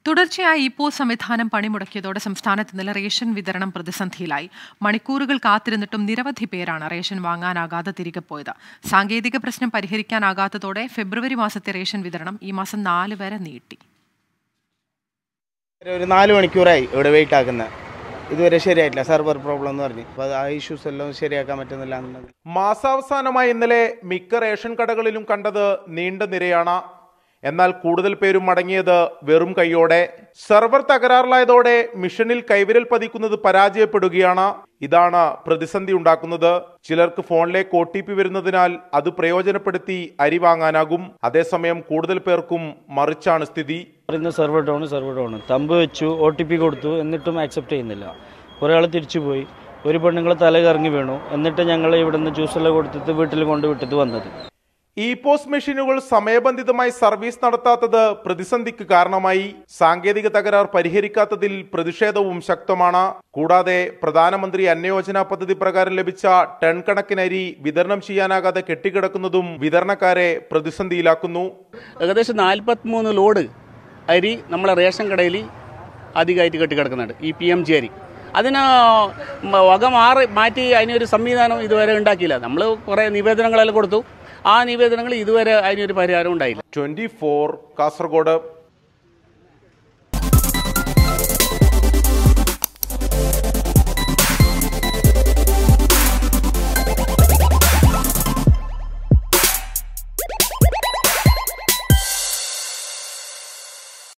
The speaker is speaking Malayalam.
തുടർച്ചയായി ഇപ്പോ സംവിധാനം പണിമുടക്കിയതോടെ സംസ്ഥാനത്ത് ഇന്നലെ റേഷൻ വിതരണം പ്രതിസന്ധിയിലായി മണിക്കൂറുകൾ കാത്തിരുന്നിട്ടും നിരവധി പേരാണ് റേഷൻ വാങ്ങാനാകാതെ തിരികെ പോയത് സാങ്കേതിക പ്രശ്നം പരിഹരിക്കാനാകാത്തതോടെ ഫെബ്രുവരി മാസത്തെ റേഷൻ വിതരണം ഈ മാസം നാല് വരെ നീട്ടി ഒരു നാല് മണിക്കൂറായി ഇവിടെ വെയിറ്റ് ആക്കുന്നത് ഇതുവരെ ശരിയായിട്ടില്ല സെർവർ പ്രോബ്ലം എന്ന് പറഞ്ഞ് അപ്പോൾ ആ ഇഷ്യൂസ് എല്ലാം ശരിയാക്കാൻ പറ്റുന്നില്ല എന്നുണ്ടെങ്കിൽ മാസാവസാനമായി ഇന്നലെ മിക്ക റേഷൻ കടകളിലും കണ്ടത് നീണ്ട നിരയാണ് എന്നാൽ കൂടുതൽ പേരും മടങ്ങിയത് വെറും കൈയോടെ സെർവർ തകരാറിലായതോടെ മിഷനിൽ കൈവിരൽ പതിക്കുന്നത് പരാജയപ്പെടുകയാണ് ഇതാണ് പ്രതിസന്ധി ഉണ്ടാക്കുന്നത് ചിലർക്ക് ഫോണിലേക്ക് ഒ ടി പി വരുന്നതിനാൽ അത് പ്രയോജനപ്പെടുത്തി അരി വാങ്ങാനാകും അതേസമയം കൂടുതൽ പേർക്കും മറിച്ചാണ് സ്ഥിതി പറയുന്ന server down server down thumb വെച്ചു ഒ ടി പി കൊടുത്തു എന്നിട്ടും ആക്സെപ്റ്റ് ചെയ്യുന്നില്ല കുറേ ആൾ തിരിച്ചു പോയി ഒരു പെണ്ണുങ്ങൾ തല കറങ്ങി വീണു എന്നിട്ട് ഞങ്ങൾ ഇവിടുന്ന് ജ്യൂസെല്ലാം കൊടുത്തിട്ട് വീട്ടിൽ കൊണ്ട് വിട്ടിട്ട് വന്നത് ഇ പോസ് മെഷീനുകൾ സമയബന്ധിതമായി സർവീസ് നടത്താത്തത് പ്രതിസന്ധിക്ക് കാരണമായി സാങ്കേതിക തകരാർ പരിഹരിക്കാത്തതിൽ പ്രതിഷേധവും ശക്തമാണ് കൂടാതെ പ്രധാനമന്ത്രി അന്നയോജന പദ്ധതി പ്രകാരം ലഭിച്ച ടൺ കണക്കിന് അരി വിതരണം ചെയ്യാനാകാതെ കെട്ടിക്കിടക്കുന്നതും വിതരണക്കാരെ പ്രതിസന്ധിയിലാക്കുന്നു ഏകദേശം നാൽപ്പത്തിമൂന്ന് ലോഡ് അരി നമ്മളെ റേഷൻ കടയിൽ അധികമായിട്ട് കെട്ടിക്കിടക്കുന്നുണ്ട് ഈ പി എം ജി അരി അതിന് മ- വക മാറി മാറ്റി അതിനൊരു സംവിധാനം ഇതുവരെ ഉണ്ടാക്കിയില്ല നമ്മൾ കുറേ നിവേദനങ്ങളെല്ലാം കൊടുത്തു ആ നിവേദനങ്ങൾ ഇതുവരെ അതിനൊരു പരിഹാരം ഉണ്ടായില്ല ട്വന്റി ഫോർ കാസർഗോഡ്